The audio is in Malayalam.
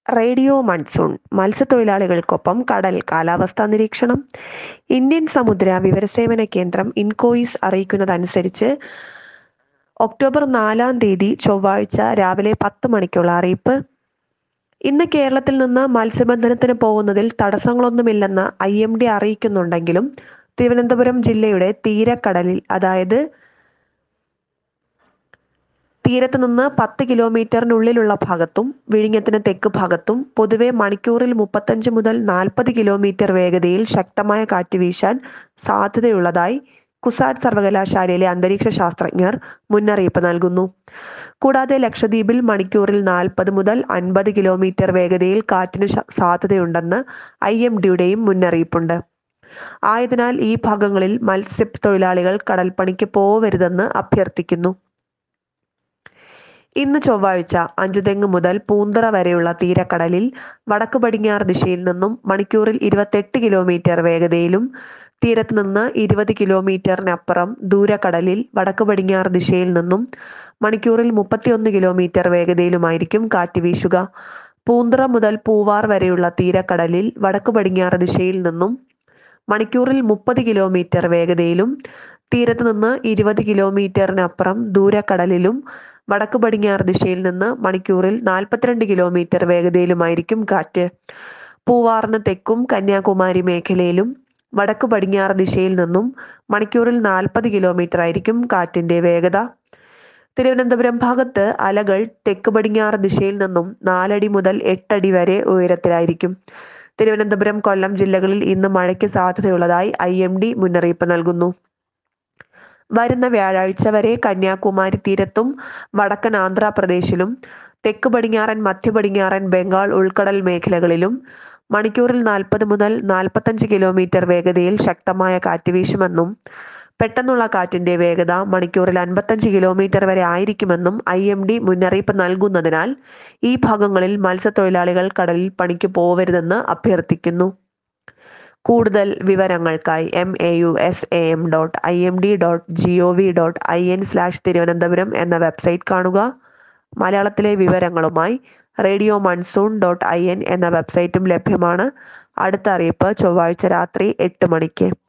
റേഡിയോ മൺസൂൺ മത്സ്യത്തൊഴിലാളികൾക്കൊപ്പം കടൽ കാലാവസ്ഥാ നിരീക്ഷണം ഇന്ത്യൻ സമുദ്ര വിവരസേവന കേന്ദ്രം ഇൻകോയിസ് അറിയിക്കുന്നതനുസരിച്ച് ഒക്ടോബർ നാലാം തീയതി ചൊവ്വാഴ്ച രാവിലെ പത്ത് മണിക്കുള്ള അറിയിപ്പ് ഇന്ന് കേരളത്തിൽ നിന്ന് മത്സ്യബന്ധനത്തിന് പോകുന്നതിൽ തടസ്സങ്ങളൊന്നുമില്ലെന്ന് ഐ എം ഡി അറിയിക്കുന്നുണ്ടെങ്കിലും തിരുവനന്തപുരം ജില്ലയുടെ തീരക്കടലിൽ അതായത് തീരത്ത് നിന്ന് പത്ത് കിലോമീറ്ററിനുള്ളിലുള്ള ഭാഗത്തും വിഴിഞ്ഞത്തിന് തെക്ക് ഭാഗത്തും പൊതുവെ മണിക്കൂറിൽ മുപ്പത്തഞ്ച് മുതൽ നാൽപ്പത് കിലോമീറ്റർ വേഗതയിൽ ശക്തമായ കാറ്റ് വീശാൻ സാധ്യതയുള്ളതായി കുസാറ്റ് സർവകലാശാലയിലെ അന്തരീക്ഷ ശാസ്ത്രജ്ഞർ മുന്നറിയിപ്പ് നൽകുന്നു കൂടാതെ ലക്ഷദ്വീപിൽ മണിക്കൂറിൽ നാൽപ്പത് മുതൽ അൻപത് കിലോമീറ്റർ വേഗതയിൽ കാറ്റിന് സാധ്യതയുണ്ടെന്ന് ഐ എം ഡിയുടെയും മുന്നറിയിപ്പുണ്ട് ആയതിനാൽ ഈ ഭാഗങ്ങളിൽ മത്സ്യത്തൊഴിലാളികൾ കടൽപ്പണിക്ക് പോവരുതെന്ന് അഭ്യർത്ഥിക്കുന്നു ഇന്ന് ചൊവ്വാഴ്ച അഞ്ചുതെങ്ങ് മുതൽ പൂന്തറ വരെയുള്ള തീരക്കടലിൽ വടക്ക് പടിഞ്ഞാറ് ദിശയിൽ നിന്നും മണിക്കൂറിൽ ഇരുപത്തെട്ട് കിലോമീറ്റർ വേഗതയിലും തീരത്ത് നിന്ന് ഇരുപത് കിലോമീറ്ററിനപ്പുറം ദൂരക്കടലിൽ വടക്ക് പടിഞ്ഞാറ് ദിശയിൽ നിന്നും മണിക്കൂറിൽ മുപ്പത്തിയൊന്ന് കിലോമീറ്റർ വേഗതയിലുമായിരിക്കും കാറ്റ് വീശുക പൂന്തറ മുതൽ പൂവാർ വരെയുള്ള തീരക്കടലിൽ വടക്ക് പടിഞ്ഞാറ് ദിശയിൽ നിന്നും മണിക്കൂറിൽ മുപ്പത് കിലോമീറ്റർ വേഗതയിലും തീരത്ത് നിന്ന് ഇരുപത് കിലോമീറ്ററിനപ്പുറം ദൂരക്കടലിലും വടക്ക് പടിഞ്ഞാറ് ദിശയിൽ നിന്ന് മണിക്കൂറിൽ നാൽപ്പത്തിരണ്ട് കിലോമീറ്റർ വേഗതയിലുമായിരിക്കും കാറ്റ് പൂവാറിന് തെക്കും കന്യാകുമാരി മേഖലയിലും വടക്ക് പടിഞ്ഞാറ് ദിശയിൽ നിന്നും മണിക്കൂറിൽ നാൽപ്പത് കിലോമീറ്റർ ആയിരിക്കും കാറ്റിന്റെ വേഗത തിരുവനന്തപുരം ഭാഗത്ത് അലകൾ തെക്ക് പടിഞ്ഞാറ് ദിശയിൽ നിന്നും നാലടി മുതൽ എട്ടടി വരെ ഉയരത്തിലായിരിക്കും തിരുവനന്തപുരം കൊല്ലം ജില്ലകളിൽ ഇന്ന് മഴയ്ക്ക് സാധ്യതയുള്ളതായി ഐ എം ഡി മുന്നറിയിപ്പ് നൽകുന്നു വരുന്ന വ്യാഴാഴ്ച വരെ കന്യാകുമാരി തീരത്തും വടക്കൻ ആന്ധ്രാപ്രദേശിലും തെക്ക് പടിഞ്ഞാറൻ മധ്യ പടിഞ്ഞാറൻ ബംഗാൾ ഉൾക്കടൽ മേഖലകളിലും മണിക്കൂറിൽ നാൽപ്പത് മുതൽ നാൽപ്പത്തഞ്ച് കിലോമീറ്റർ വേഗതയിൽ ശക്തമായ കാറ്റ് വീശുമെന്നും പെട്ടെന്നുള്ള കാറ്റിന്റെ വേഗത മണിക്കൂറിൽ അൻപത്തഞ്ച് കിലോമീറ്റർ വരെ ആയിരിക്കുമെന്നും ഐ എം ഡി മുന്നറിയിപ്പ് നൽകുന്നതിനാൽ ഈ ഭാഗങ്ങളിൽ മത്സ്യത്തൊഴിലാളികൾ കടലിൽ പണിക്ക് പോവരുതെന്ന് അഭ്യർത്ഥിക്കുന്നു കൂടുതൽ വിവരങ്ങൾക്കായി M A U S A M dot I M D dot G O V dot I N slash Thiruvananthapuram എന്ന വെബ്സൈറ്റ് കാണുക മലയാളത്തിലെ വിവരങ്ങളുമായി radio monsoon dot I N എന്ന വെബ്സൈറ്റും ലഭ്യമാണ് അടുത്ത അറിയിപ്പ് ചൊവ്വാഴ്ച രാത്രി എട്ട് മണിക്ക്